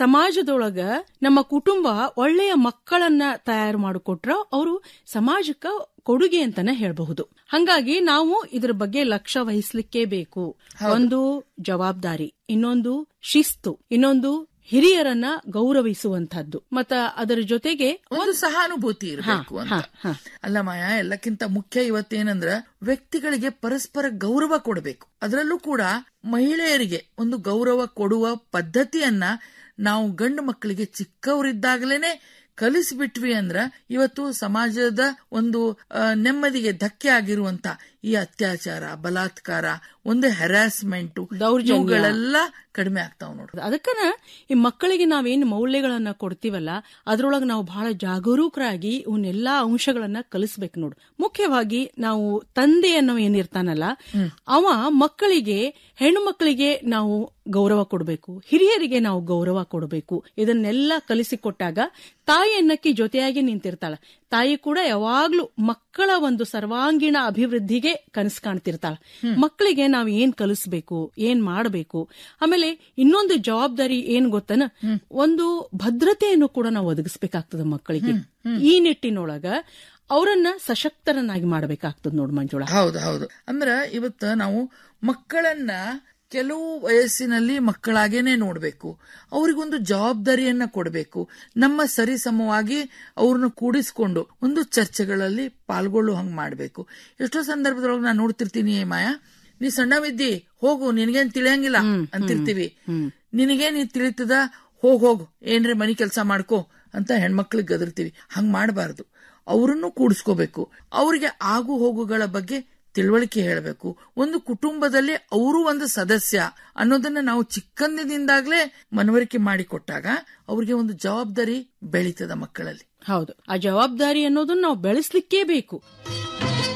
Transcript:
ಸಮಾಜದೊಳಗ ನಮ್ಮ ಕುಟುಂಬ ಒಳ್ಳೆಯ ಮಕ್ಕಳನ್ನ ತಯಾರು ಮಾಡಿಕೊಟ್ರ ಅವರು ಸಮಾಜಕ್ಕ ಕೊಡುಗೆ ಅಂತಾನೆ ಹೇಳಬಹುದು ಹಂಗಾಗಿ ನಾವು ಇದ್ರ ಬಗ್ಗೆ ಲಕ್ಷ್ಯ ವಹಿಸ್ಲಿಕ್ಕೆ ಬೇಕು ಒಂದು ಜವಾಬ್ದಾರಿ ಇನ್ನೊಂದು ಶಿಸ್ತು ಇನ್ನೊಂದು ಹಿರಿಯರನ್ನ ಗೌರವಿಸುವಂತಹದ್ದು ಮತ್ತ ಅದರ ಜೊತೆಗೆ ಒಂದು ಸಹಾನುಭೂತಿ ಇರಬೇಕು ಅಂತ ಅಲ್ಲ ಮಾಯಾ ಎಲ್ಲಕ್ಕಿಂತ ಮುಖ್ಯ ಇವತ್ತೇನಂದ್ರ ವ್ಯಕ್ತಿಗಳಿಗೆ ಪರಸ್ಪರ ಗೌರವ ಕೊಡಬೇಕು ಅದರಲ್ಲೂ ಕೂಡ ಮಹಿಳೆಯರಿಗೆ ಒಂದು ಗೌರವ ಕೊಡುವ ಪದ್ಧತಿಯನ್ನ ನಾವು ಗಂಡು ಮಕ್ಕಳಿಗೆ ಚಿಕ್ಕವರಿದ್ದಾಗಲೇನೆ ಕಲಿಸ್ಬಿಟ್ವಿ ಅಂದ್ರ ಇವತ್ತು ಸಮಾಜದ ಒಂದು ಆ, ನೆಮ್ಮದಿಗೆ ಧಕ್ಕೆ ಆಗಿರುವಂತ ಈ ಅತ್ಯಾಚಾರ ಬಲಾತ್ಕಾರ ಒಂದು ಹೆರಾಸ್ಮೆಂಟ್ ದೌರ್ಜನ್ಯ. ಇವುಗಳೆಲ್ಲ ಕಡಿಮೆ ಆಗ್ತಾವ್ ನೋಡ್ರಿ ಅದಕ್ಕನ ಈ ಮಕ್ಕಳಿಗೆ ನಾವೇನ್ ಮೌಲ್ಯಗಳನ್ನ ಕೊಡ್ತೀವಲ್ಲ ಅದ್ರೊಳಗ ನಾವು ಬಹಳ ಜಾಗರೂಕರಾಗಿ ಇವನ್ನೆಲ್ಲಾ ಅಂಶಗಳನ್ನ ಕಲಿಸ್ಬೇಕು ನೋಡು ಮುಖ್ಯವಾಗಿ ನಾವು ತಂದೆ ಅನ್ನೋ ಏನಿರ್ತಾನಲ್ಲ ಅವ ಮಕ್ಕಳಿಗೆ ಹೆಣ್ಣು ಮಕ್ಕಳಿಗೆ ನಾವು ಗೌರವ ಕೊಡಬೇಕು ಹಿರಿಯರಿಗೆ ನಾವು ಗೌರವ ಕೊಡಬೇಕು ಇದನ್ನೆಲ್ಲ ಕಲಿಸಿಕೊಟ್ಟಾಗ ತಾಯಿ ಅನ್ನಕ್ಕೆ ಜೊತೆಯಾಗಿ ನಿಂತಿರ್ತಾಳ ತಾಯಿ ಕೂಡ ಯಾವಾಗ್ಲೂ ಮಕ್ಕಳ ಒಂದು ಸರ್ವಾಂಗೀಣ ಅಭಿವೃದ್ಧಿಗೆ ಕನಸು ಕಾಣ್ತಿರ್ತಾಳ ಮಕ್ಕಳಿಗೆ ನಾವು ಏನ್ ಕಲಿಸ್ಬೇಕು ಏನ್ ಮಾಡಬೇಕು ಆಮೇಲೆ ಇನ್ನೊಂದು ಜವಾಬ್ದಾರಿ ಏನ್ ಗೊತ್ತನ ಒಂದು ಭದ್ರತೆಯನ್ನು ಕೂಡ ನಾವು ಒದಗಿಸ್ಬೇಕಾಗ್ತದ ಮಕ್ಕಳಿಗೆ ಈ ನಿಟ್ಟಿನೊಳಗ ಅವರನ್ನ ಸಶಕ್ತರನ್ನಾಗಿ ಮಾಡಬೇಕಾಗ್ತದ ನೋಡ್ ಮಂಜುಳಾ ಹೌದು ಹೌದು ಅಂದ್ರ ಇವತ್ತ ನಾವು ಮಕ್ಕಳನ್ನ ಕೆಲವು ವಯಸ್ಸಿನಲ್ಲಿ ಮಕ್ಕಳಾಗೇನೆ ನೋಡ್ಬೇಕು ಅವ್ರಿಗೊಂದು ಜವಾಬ್ದಾರಿಯನ್ನ ಕೊಡಬೇಕು ನಮ್ಮ ಸರಿಸಮವಾಗಿ ಅವ್ರನ್ನ ಕೂಡಿಸ್ಕೊಂಡು ಒಂದು ಚರ್ಚೆಗಳಲ್ಲಿ ಪಾಲ್ಗೊಳ್ಳು ಹಂಗ್ ಮಾಡ್ಬೇಕು ಎಷ್ಟೋ ಸಂದರ್ಭದೊಳಗೆ ನಾನು ನೋಡ್ತಿರ್ತೀನಿ "ಏ ಮಾಯಾ ನೀ ಸಣ್ಣವಿದ್ದಿ ಹೋಗು ನಿನಗೇನ್ ತಿಳಿಯಂಗಿಲ್ಲ ಅಂತಿರ್ತೀವಿ ನಿನಗೆ ನೀ ತಿಳಿತದ ಹೋಗ್ ಹೋಗು ಏನ್ರಿ ಮನಿ ಕೆಲಸ ಮಾಡ್ಕೋ ಅಂತ ಹೆಣ್ಮಕ್ಳಿಗೆ ಗದರ್ತೀವಿ ಹಂಗ್ ಮಾಡಬಾರ್ದು ಅವರನ್ನು ಕೂಡಿಸ್ಕೋಬೇಕು ಅವರಿಗೆ ಆಗು ಹೋಗುಗಳ ಬಗ್ಗೆ ತಿಳುವಳಿಕೆ ಹೇಳಬೇಕು ಒಂದು ಕುಟುಂಬದಲ್ಲಿ ಅವರು ಒಂದು ಸದಸ್ಯ ಅನ್ನೋದನ್ನ ನಾವು ಚಿಕ್ಕಂದಿನಿಂದಾಗ್ಲೇ ಮನವರಿಕೆ ಮಾಡಿಕೊಟ್ಟಾಗ ಅವ್ರಿಗೆ ಒಂದು ಜವಾಬ್ದಾರಿ ಬೆಳೀತದ ಮಕ್ಕಳಲ್ಲಿ ಹೌದು ಆ ಜವಾಬ್ದಾರಿ ಅನ್ನೋದನ್ನ ನಾವು ಬೆಳೆಸ್ಲಿಕ್ಕೇ ಬೇಕು